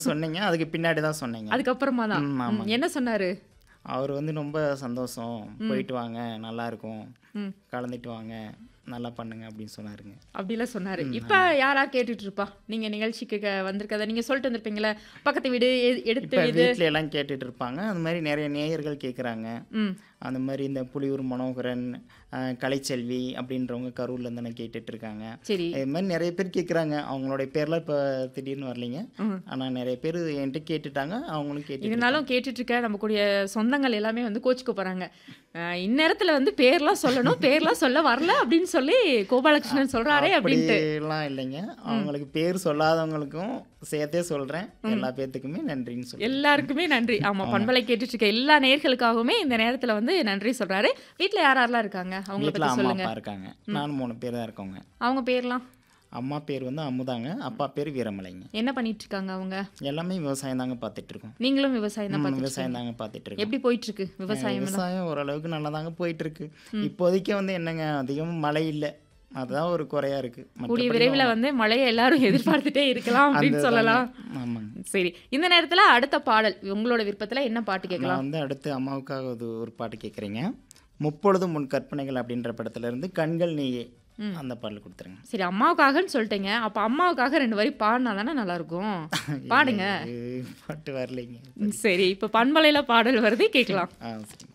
சொன்னீங்க. அதுக்கு பின்னாடி தான் சொன்னீங்க. அதுக்கப்புறமா தான். ம், ம். ஆமாங்க. என்ன சொன்னாரு? அவரு வந்து ரொம்ப சந்தோஷம். ம். போயிட்டு வாங்க நல்லாருக்கும். ம். கலந்துட்டு வாங்க. நல்லா பண்ணுங்க அப்படின்னு சொன்னாருங்க. அப்படிலாம் சொன்னாரு. ம், இப்ப யாரா கேட்டுட்டு இருப்பா? நீங்க நிகழ்ச்சிக்கு க வந்திருக்கத நீங்க சொல்லிட்டு வந்திருப்பீங்கல்ல, பக்கத்து வீடு, எ எடுத்த இப்ப வீடு. வீட்ல எல்லாம் கேட்டுட்டு இருப்பாங்க. அந்த மாரி நெறைய நேயர்கள் கேட்குறாங்க. ம். அந்த மாரி இந்த புலியூர் மனோகரன், அ கலைச்செல்வி அப்படின்றவங்க கரூர்ல இருந்து என்ன கேட்டுட்டு இருக்காங்க. சரி. இது மாரி நெறைய பேர் கேட்குறாங்க. அவங்களுடைய பேர்லாம் இப்ப திடீர்னு வரலைங்க. ம். ஆனா நெறைய பேர் என்கிட்ட கேட்டுட்டாங்க. அவங்களும் கேட்டுட்டு இருந்தாலும் கேட்டுட்டு இருக்க நம்ம கூடிய சொந்தங்கள் எல்லாமே வந்து கோச்சுக்க போறாங்க. அ இந்நேரத்துல வந்து பேர்லாம் சொல்லணும், பேர்லாம் சொல்ல வரல அப்படின்னு சொல்லி கோபாலகிருஷ்ணன் சொல்றாரே அப்படின்ட்டு. அப்படிலாம் இல்லைங்க. அவங்களுக்கு பேர் சொல்லாதவங்களுக்கும் சேர்த்தே சொல்றேன். எல்லா பேத்துக்குமே நன்றின்னு சொல்றேன். எல்லாருக்குமே நன்றி. ஆமா, ஆமா. பண்பலை கேட்டுட்டு இருக்க எல்லா நேயர்களுக்காகவுமே இந்த நேரத்துல வந்து நன்றி சொல்றாரு. வீட்ல யார் யாரெல்லாம் இருக்காங்க? அவங்கள வீட்ல பத்தி அம்மா சொல்லுங்க. அப்பா இருக்காங்க. நானும் 3 பேர் தான் இருக்கோங்க. அவங்க பேர்லாம்? அம்மா பேர் வந்து அமுதாங்க. அப்பா பேர் வீரமலைங்க. என்ன பண்ணிட்டு இருக்காங்க அவங்க? எல்லாமே விவசாயம் தாங்க பார்த்துட்டு இருக்கோம். நீங்களும் விவசாயம் தான் ம், பார்த்துட்டு விவசாயம் இருக்கீங்க. தாங்க பார்த்துட்டு இருக்கோம். எப்படி போயிட்டு இருக்கு விவசாயம் எல்லாம்? விவசாயம் ஓரளவுக்கு நல்லா தாங்க போயிட்டு இருக்கு. ம். இப்போதைக்கு வந்து என்னங்க அதிகமா மழை இல்ல. அதுதான் ஒரு குறையா இருக்கு. கூடிய மற்றபடி விரைவில் வந்து மழையை எல்லாரும் எதிர்பார்த்துட்டே இருக்கலாம் அப்படின்னு அந்த சொல்லலாம். ஆமாங்க. சரி. இந்த நேரத்துல அடுத்த பாடல் உங்களோட விருப்பத்துல என்ன பாட்டு நான் கேட்கலாம்? வந்து அடுத்து அம்மாவுக்காக ஒரு ஒரு பாட்டு கேட்குறீங்க. முப்பொழுதும் முன் கற்பனைகள் அப்படின்ற படத்துல இருந்து கண்கள் நீயே ம். அந்த பாடல் கொடுத்துருங்க. சரி அம்மாவுக்காகன்னு சொல்லிட்டீங்க. அப்ப அம்மாவுக்காக ரெண்டு வரி பாடினா தானே நல்லா இருக்கும். பாடுங்க. ஐயோ, பாட்டு வரலைங்க. ம், சரி. இப்ப பண்பலையில பாடல் வருது கேட்கலாம். ஆ சரி.